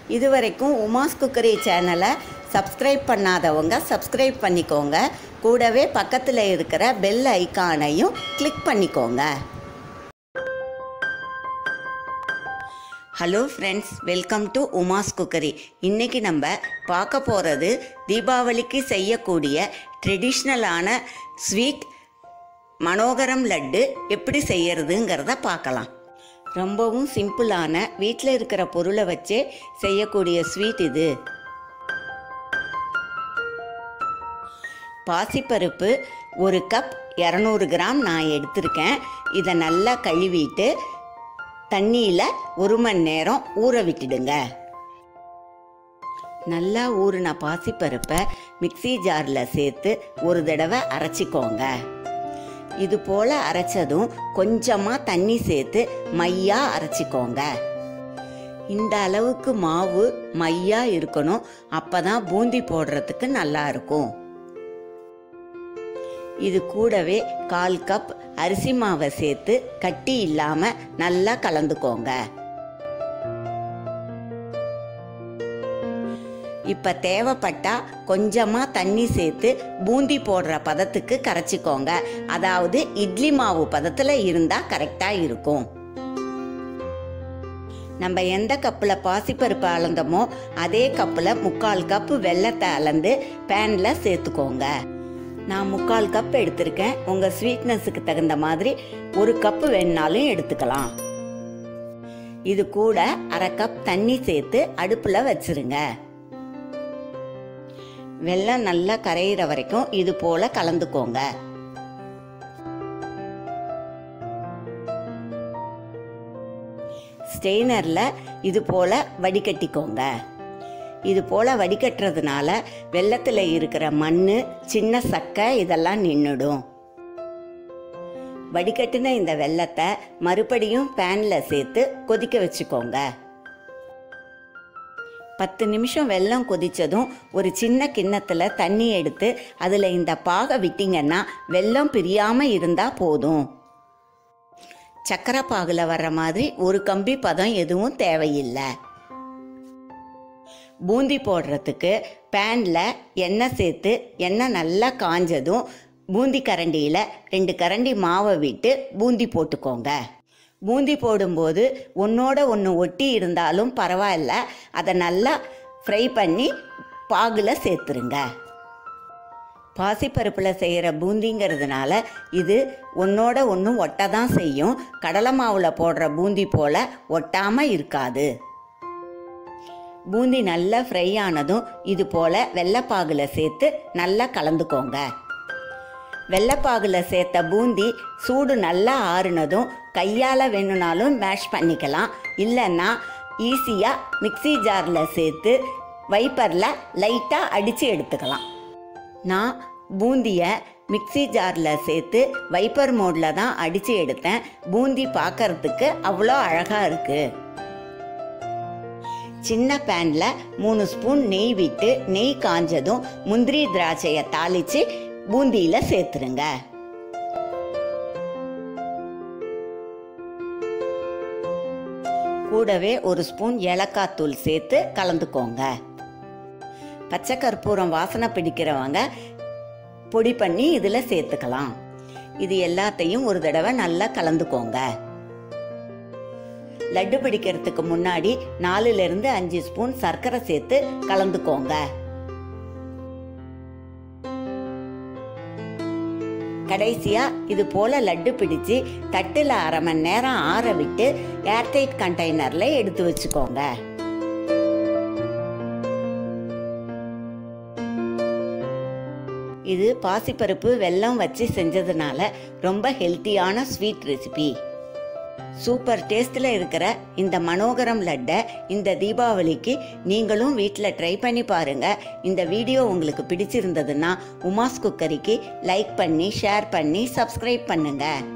இதுவரைக்கும் உமாஸ் குக்கரி சேனலை சப்ஸ்கிரைப் பண்ணாதவங்க சப்ஸ்கிரைப் பண்ணிக்கோங்க கூடவே பக்கத்தில் இருக்கிற பெல் ஐகானையும் கிளிக் பண்ணிக்கோங்க hello friends welcome to Uma's cookery இன்றைக்கி நம்ம பார்க்க போகிறது தீபாவளிக்கு செய்யக்கூடிய ட்ரெடிஷ்னலான ஸ்வீட் மனோகரம் லட்டு எப்படி செய்யறதுங்கிறத பார்க்கலாம் ரொம்பவும் சிம்பிளான வீட்டில் இருக்கிற பொருளை வச்சே செய்யக்கூடிய ஸ்வீட் இது பாசிப்பருப்பு ஒரு கப் இரநூறு கிராம் நான் எடுத்திருக்கேன் இதை நல்லா கழுவிட்டு தண்ணியில் ஒரு மணி நேரம் ஊற விட்டுடுங்க நல்லா ஊறின பாசிப்பருப்பை மிக்ஸி ஜாரில் சேர்த்து ஒரு தடவை அரைச்சிக்கோங்க இது போல் அரைச்சதும் கொஞ்சமாக தண்ணி சேர்த்து மையா அரைச்சிக்கோங்க இந்த அளவுக்கு மாவு மையா இருக்கணும் அப்பதான் பூந்தி போடுறதுக்கு நல்லா இருக்கும் இது கூடவே கால் கப் அரிசி மாவை சேர்த்து கட்டி இல்லாம நல்லா கலந்துக்கோங்க இப்ப தேவைப்பட்டா கொஞ்சமா தண்ணி சேர்த்து பூந்தி போடுற பதத்துக்கு கரைச்சிக்கோங்க அதாவது இட்லி மாவு பதத்துல இருந்தா கரெக்டா இருக்கும் நம்ம எந்த கப்பில் பாசிப்பருப்பு அளந்தோமோ அதே கப்பில் முக்கால் கப்பு வெள்ளத்தை அளந்து பேனில் சேர்த்துக்கோங்க நான் முக்கால் கப் எடுத்திருக்கேன் உங்கள் ஸ்வீட்னஸுக்கு தகுந்த மாதிரி ஒரு கப்பு வேணுனாலும் எடுத்துக்கலாம் இது கூட அரை கப் தண்ணி சேர்த்து அடுப்பில் வச்சிருங்க வெள்ளம் நல்லா கரையிற வரைக்கும் இது போல கலந்துக்கோங்க ஸ்டெய்னரில் இது போல் வடிகட்டிக்கோங்க இது போல் வடிகட்டுறதுனால வெள்ளத்தில் இருக்கிற மண் சின்ன சக்கை இதெல்லாம் நின்றுடும் வடிகட்டின இந்த வெள்ளத்தை மறுபடியும் பேனில் சேர்த்து கொதிக்க வச்சுக்கோங்க பத்து நிமிஷம் வெல்லம் கொதித்ததும் ஒரு சின்ன கிண்ணத்தில் தண்ணி எடுத்து அதில் இந்த பாகை விட்டிங்கன்னா வெல்லம் பிரியாமல் இருந்தால் போதும் சக்கரை பாகில் வர்ற மாதிரி ஒரு கம்பி பதம் எதுவும் தேவையில்லை பூந்தி போடுறதுக்கு பேனில் எண்ணெய் சேர்த்து எண்ணெய் நல்லா காஞ்சதும் பூந்தி கரண்டியில் ரெண்டு கரண்டி மாவை விட்டு பூந்தி போட்டுக்கோங்க பூந்தி போடும்போது ஒன்றோட ஒன்று ஒட்டி இருந்தாலும் பரவாயில்ல அதை நல்லா ஃப்ரை பண்ணி பாகில் சேர்த்துருங்க பாசிப்பருப்பில் செய்கிற பூந்திங்கிறதுனால இது ஒன்றோட ஒன்று ஒட்ட தான் செய்யும் கடலை மாவில் போடுற பூந்தி போல் ஒட்டாமல் இருக்காது பூந்தி நல்லா ஃப்ரை ஆனதும் இது போல் வெள்ளைப்பாகில் சேர்த்து நல்லா கலந்துக்கோங்க வெள்ளைப்பாகில் சேர்த்த பூந்தி சூடு நல்லா ஆறுனதும் கையால் வேணும்னாலும் மேஷ் பண்ணிக்கலாம் இல்லைன்னா ஈஸியாக மிக்ஸி ஜாரில் சேர்த்து வைப்பரில் லைட்டாக அடித்து எடுத்துக்கலாம் நான் பூந்தியை மிக்ஸி ஜாரில் சேர்த்து வைப்பர் மோடில் தான் அடித்து எடுத்தேன் பூந்தி பார்க்கறதுக்கு அவ்வளோ அழகாக இருக்குது சின்ன பேனில் மூணு ஸ்பூன் நெய் விட்டு நெய் காஞ்சதும் முந்திரி திராட்சையை தாளித்து பூந்தியில் சேர்த்துருங்க கூடவே ஒரு ஸ்பூன் ஏலக்காய் தூள் சேர்த்து கலந்துக்கோங்க பச்சை கற்பூரம் வாசனை பிடிக்கிறவங்க பொடி பண்ணி இதில் சேர்த்துக்கலாம் இது எல்லாத்தையும் ஒரு தடவை நல்லா கலந்துக்கோங்க லட்டு பிடிக்கிறதுக்கு முன்னாடி நாலுல இருந்து அஞ்சு ஸ்பூன் சர்க்கரை சேர்த்து கலந்துக்கோங்க கடைசியா இது போல லட்டு பிடிச்சு தட்டுல அரை மணி நேரம் ஆற விட்டு ஏர்டைட் கண்டெய்னர்ல எடுத்து வச்சுக்கோங்க இது பாசிப்பருப்பு வெல்லம் வச்சு செஞ்சதுனால ரொம்ப ஹெல்த்தியான ஸ்வீட் ரெசிபி சூப்பர் டேஸ்டில் இருக்கிற இந்த மனோகரம் லட்டை இந்த தீபாவளிக்கு நீங்களும் வீட்டில் ட்ரை பண்ணி பாருங்க இந்த வீடியோ உங்களுக்கு பிடிச்சிருந்ததுன்னா உமாஸ் குக்கரிக்கு லைக் பண்ணி ஷேர் பண்ணி சப்ஸ்கிரைப் பண்ணுங்க